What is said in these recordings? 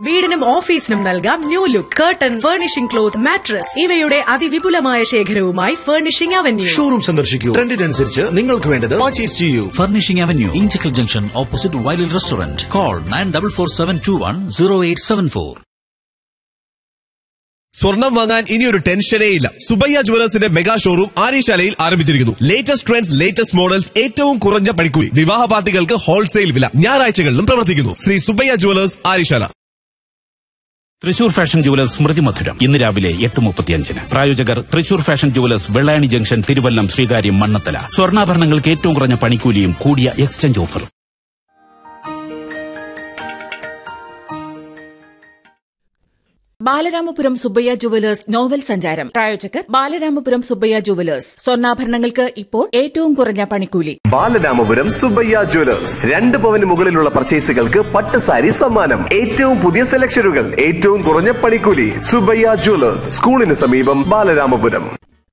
വീടിനും ഓഫീസിനും നൽകാം new look curtain furnishing cloth mattress ഇവയുടെ അതിവിപുലമായ ശേഖരവുമായി ഫർണിഷിംഗ് അവന്യൂ ഷോറൂം സന്ദർശിക്കൂ ട്രെൻഡിനനുസരിച്ച് നിങ്ങൾക്ക് വേണ്ടത് പർച്ചേസ് ചെയ്യൂ Furnishing Avenue, Inchicle Junction, opposite Wiley Restaurant. Call 9447210874. സ്വർണം വാങ്ങാൻ ഇനിയൊരു ടെൻഷനേ ഇല്ല സുബയ്യ ജുവലേഴ്സിന്റെ മെഗാ ഷോറൂം ആര്യശാലയിൽ ആരംഭിച്ചിരിക്കുന്നു ലേറ്റസ്റ്റ് ട്രെൻഡ്സ് ലേറ്റസ്റ്റ് മോഡൽസ് ഏറ്റവും കുറഞ്ഞ പണിക്കൂലി വിവാഹ പാർട്ടികൾക്ക് ഹോൾസെയിൽ വില ഞായറാഴ്ചകളിലും പ്രവർത്തിക്കുന്നു Sree Subbaiah jewellers Aryasala Thrissur fashion jewellers സ്മൃതി മധുരം ഇന്ന് രാവിലെ എട്ട് മുപ്പത്തിയഞ്ചിന് പ്രായോജകർ Thrissur fashion jewellers Vellayani junction Thiruvallam Sreekaryam Mannanthala സ്വർണ്ണാഭരണങ്ങൾക്ക് ഏറ്റവും കുറഞ്ഞ പണിക്കൂലിയും കൂടിയ എക്സ്ചേഞ്ച് ഓഫറും ബാലരാമപുരം സുബ്ബയ്യ ജുവലേഴ്സ് നോവൽ സഞ്ചാരം പ്രായോജകർ ബാലരാമപുരം സുബ്ബയ്യ ജുവലേഴ്സ് സ്വർണ്ണാഭരണങ്ങൾക്ക് ഇപ്പോൾ ഏറ്റവും കുറഞ്ഞ പണിക്കൂലി ബാലരാമപുരം സുബയ്യ ജ്വല്ലേഴ്സ് രണ്ട് പവന് മുകളിലുള്ള പർച്ചേസുകൾക്ക് പട്ട് സാരി സമ്മാനം ഏറ്റവും പുതിയ സെലക്ഷനുകൾ ഏറ്റവും കുറഞ്ഞ പണിക്കൂലി സുബയ്യ ജ്വല്ലേഴ്സ് സ്കൂളിന് സമീപം ബാലരാമപുരം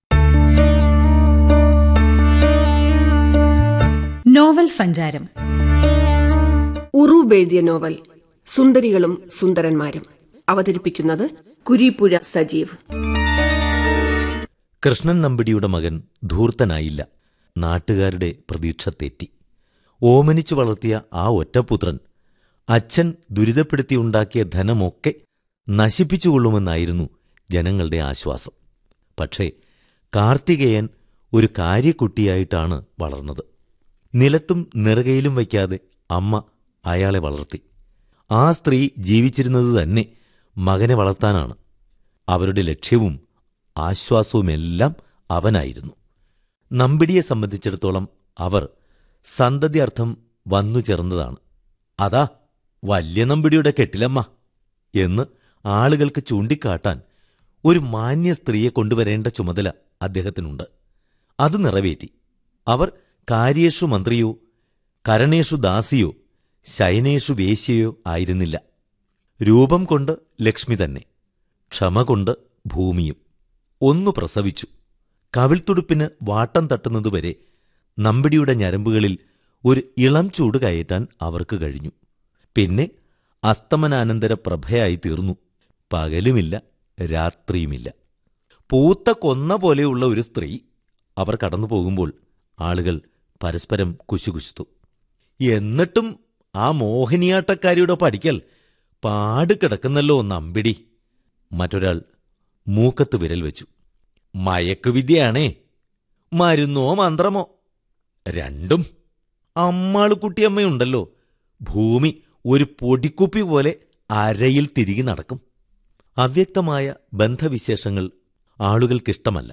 നോവൽ സഞ്ചാരം ഉറൂബ് എഴുതിയ നോവൽ സുന്ദരികളും സുന്ദരന്മാരും അവതരിപ്പിക്കുന്നത് കുരിപ്പുഴ സജീവ് കൃഷ്ണൻ നമ്പിടിയുടെ മകൻ ധൂർത്തനായില്ല നാട്ടുകാരുടെ പ്രതീക്ഷ തെറ്റി ഓമനിച്ചു വളർത്തിയ ആ ഒറ്റപുത്രൻ അച്ഛൻ ദുരിതപ്പെടുത്തിയുണ്ടാക്കിയ ധനമൊക്കെ നശിപ്പിച്ചുകൊള്ളുമെന്നായിരുന്നു ജനങ്ങളുടെ ആശ്വാസം പക്ഷേ കാർത്തികേയൻ ഒരു കാര്യക്കുട്ടിയായിട്ടാണ് വളർന്നത് നിലത്തും നെറുകയിലും വയ്ക്കാതെ അമ്മ അയാളെ വളർത്തി ആ സ്ത്രീ ജീവിച്ചിരുന്നത് തന്നെ മകനെ വളർത്താനാണ് അവരുടെ ലക്ഷ്യവും ആശ്വാസവുമെല്ലാം അവനായിരുന്നു നമ്പിടിയെ സംബന്ധിച്ചിടത്തോളം അവർ സന്തതിയർത്ഥം വന്നു ചേർന്നതാണ് അതാ വല്യ നമ്പിടിയുടെ കെട്ടിലമ്മ എന്ന് ആളുകൾക്ക് ചൂണ്ടിക്കാട്ടാൻ ഒരു മാന്യ സ്ത്രീയെ കൊണ്ടുവരേണ്ട ചുമതല അദ്ദേഹത്തിനുണ്ട് അത് നിറവേറ്റി അവർ കാര്യേഷു മന്ത്രിയോ കരണേഷു ദാസിയോ ശയനേഷു വേശ്യയോ ആയിരുന്നില്ല രൂപം കൊണ്ട് ലക്ഷ്മി തന്നെ ക്ഷമ കൊണ്ട് ഭൂമിയും ഒന്നു പ്രസവിച്ചു കവിൾത്തുടുപ്പിന് വാട്ടം തട്ടുന്നതുവരെ നമ്പിടിയുടെ ഞരമ്പുകളിൽ ഒരു ഇളം ചൂട് കയറ്റാൻ അവർക്ക് കഴിഞ്ഞു പിന്നെ അസ്തമനാനന്തര പ്രഭയായി തീർന്നു പകലുമില്ല രാത്രിയുമില്ല പൂത്ത കൊന്ന പോലെയുള്ള ഒരു സ്ത്രീ അവർ കടന്നു പോകുമ്പോൾ ആളുകൾ പരസ്പരം കുശുകുശുത്തു എന്നിട്ടും ആ മോഹിനിയാട്ടക്കാരിയുടെ പഠിക്കൽ പാട് കിടക്കുന്നല്ലോ നമ്പിടി മറ്റൊരാൾ മൂക്കത്ത് വിരൽ വെച്ചു മയക്കുവിദ്യയാണേ മരുന്നോ മന്ത്രമോ രണ്ടും അമ്മാളുകുട്ടിയമ്മയുണ്ടല്ലോ ഭൂമി ഒരു പൊടിക്കുപ്പി പോലെ അരയിൽ തിരികെ നടക്കും അവ്യക്തമായ ബന്ധവിശേഷങ്ങൾ ആളുകൾക്കിഷ്ടമല്ല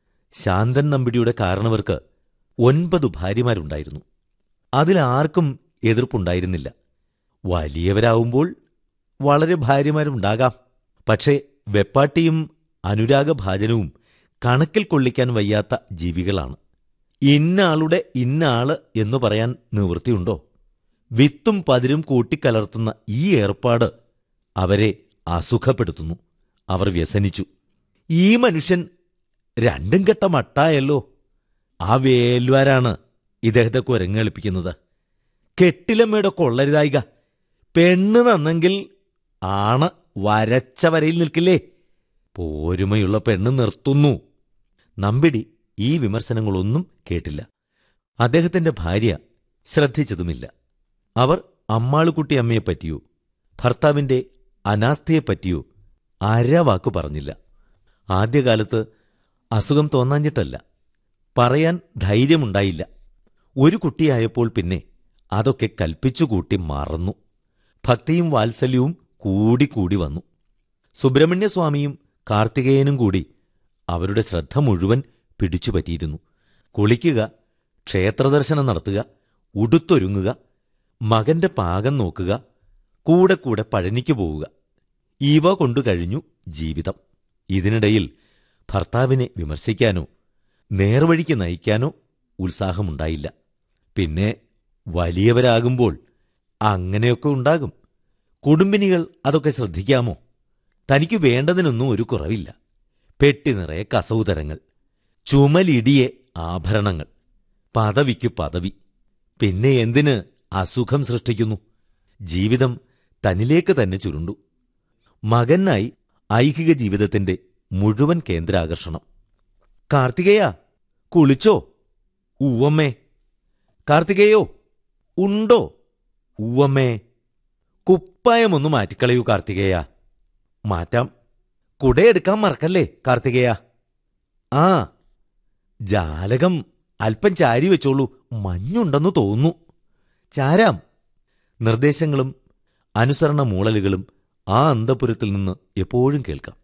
ശാന്തൻ നമ്പിടിയുടെ കാരണവർക്ക് ഒൻപത് ഭാര്യമാരുണ്ടായിരുന്നു അതിലാർക്കും എതിർപ്പുണ്ടായിരുന്നില്ല വലിയവരാവുമ്പോൾ വളരെ ഭാര്യമാരുണ്ടാകാം പക്ഷേ വെപ്പാട്ടിയും അനുരാഗഭാജനവും കണക്കിൽ കൊള്ളിക്കാൻ വയ്യാത്ത ജീവികളാണ് ഇന്നാളുടെ ഇന്നാള് എന്നു പറയാൻ നിവൃത്തിയുണ്ടോ വിത്തും പതിരും കൂട്ടിക്കലർത്തുന്ന ഈ ഏർപ്പാട് അവരെ അസുഖപ്പെടുത്തുന്നു അവർ വ്യസനിച്ചു ഈ മനുഷ്യൻ രണ്ടും കെട്ട മട്ടായല്ലോ ആ വേൽവാരാണ് ഇദ്ദേഹത്തെ കുരങ്ങെളിപ്പിക്കുന്നത് കെട്ടിലമ്മയുടെ കൊള്ളരുതായിക പെണ്ണ് നന്നെങ്കിൽ ആണ് വരച്ച വരയിൽ നിൽക്കില്ലേ പോരുമയുള്ള പെണ്ണ് നിർത്തുന്നു നമ്പിടി ഈ വിമർശനങ്ങളൊന്നും കേട്ടില്ല അദ്ദേഹത്തിന്റെ ഭാര്യ ശ്രദ്ധിച്ചതുമില്ല അവർ അമ്മാളുകുട്ടി അമ്മയെപ്പറ്റിയോ ഭർത്താവിന്റെ അനാസ്ഥയെപ്പറ്റിയോ അരവാക്കു പറഞ്ഞില്ല ആദ്യകാലത്ത് അസുഖം തോന്നാഞ്ഞിട്ടല്ല പറയാൻ ധൈര്യമുണ്ടായില്ല ഒരു കുട്ടിയായപ്പോൾ പിന്നെ അതൊക്കെ കൽപ്പിച്ചുകൂട്ടി മറന്നു ഭക്തിയും വാത്സല്യവും കൂടിക്കൂടി വന്നു സുബ്രഹ്മണ്യസ്വാമിയും കാർത്തികേയനും കൂടി അവരുടെ ശ്രദ്ധ മുഴുവൻ പിടിച്ചുപറ്റിയിരുന്നു കുളിക്കുക ക്ഷേത്രദർശനം നടത്തുക ഉടുത്തൊരുങ്ങുക മകന്റെ പാകം നോക്കുക കൂടെ കൂടെ പഴനിക്ക് പോവുക ഇവ കൊണ്ടു കഴിഞ്ഞു ജീവിതം ഇതിനിടയിൽ ഭർത്താവിനെ വിമർശിക്കാനോ നേർവഴിക്ക് നയിക്കാനോ ഉത്സാഹമുണ്ടായില്ല പിന്നെ വലിയവരാകുമ്പോൾ അങ്ങനെയൊക്കെ ഉണ്ടാകും കുടുംബിനികൾ അതൊക്കെ ശ്രദ്ധിക്കാമോ തനിക്ക് വേണ്ടതിനൊന്നും ഒരു കുറവില്ല പെട്ടി നിറയെ കസവുതരങ്ങൾ ചുമലിടിയെ ആഭരണങ്ങൾ പദവിക്കു പദവി പിന്നെ എന്തിന് അസുഖം സൃഷ്ടിക്കുന്നു ജീവിതം തന്നിലേക്ക് തന്നെ ചുരുണ്ടു മകനായി ഐഹിക ജീവിതത്തിന്റെ മുഴുവൻ കേന്ദ്രാകർഷണം കാർത്തികേയ കുളിച്ചോ ഉവ്വമ്മേ കാർത്തികേയോ ഉണ്ടോ ഉവ്വമ്മേ കുപ്പായമൊന്ന് മാറ്റിക്കളയൂ കാർത്തികേയ മാറ്റാം കുടയെടുക്കാൻ മറക്കല്ലേ കാർത്തികേയ ആ ജാലകം അല്പം ചാരി വെച്ചോളൂ മഞ്ഞുണ്ടെന്ന് തോന്നുന്നു ചാരാം നിർദ്ദേശങ്ങളും അനുസരണ മൂളലുകളും ആ അന്തപുരത്തിൽ നിന്ന് എപ്പോഴും കേൾക്കാം